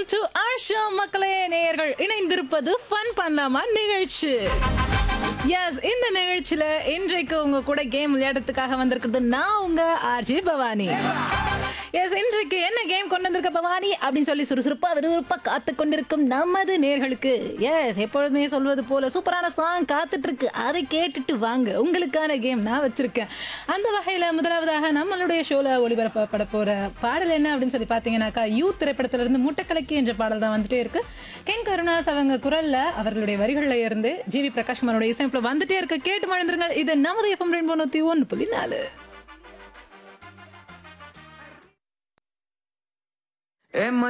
to Asha மக்களே நேயர்கள் இணைந்திருப்பது ஃபன் பண்ணலாமா நிகழ்ச்சி எஸ் இந்த நிகழ்ச்சியில இன்றைக்கு உங்க கூட கேம் விளையாடுறதுக்காக வந்திருக்கிறது நான் உங்க ஆர்ஜி பவானி எஸ் இன்றைக்கு என்ன கேம் கொண்டு வந்திருக்க பவானி அப்படின்னு சொல்லி சுறுசுறுப்பா விறுவிறுப்பா காத்து கொண்டிருக்கும் நமது நேர்களுக்கு எஸ் எப்பொழுதுமே சொல்வது போல சூப்பரான சாங் காத்துட்டு இருக்கு அதை கேட்டுட்டு வாங்க உங்களுக்கான கேம் நான் வச்சிருக்கேன் அந்த வகையில முதலாவதாக நம்மளுடைய ஷோல ஒளிபரப்பப்பட போற பாடல் என்ன அப்படின்னு சொல்லி பாத்தீங்கன்னாக்கா யூத் திரைப்படத்துல இருந்து முட்டைக்கலக்கி என்ற பாடல் தான் வந்துட்டே இருக்கு கென் கருணாஸ் அவங்க குரல்ல அவர்களுடைய வரிகள்ல இருந்து ஜிவி பிரகாஷ்குமாரோட இசையமைப்புல வந்துட்டே இருக்கு கேட்டு மழந்துருங்க இது நமது எஃப்எம் ரெண்டு தொண்ணூத்தி ஒன்று புள்ளி நாலு Es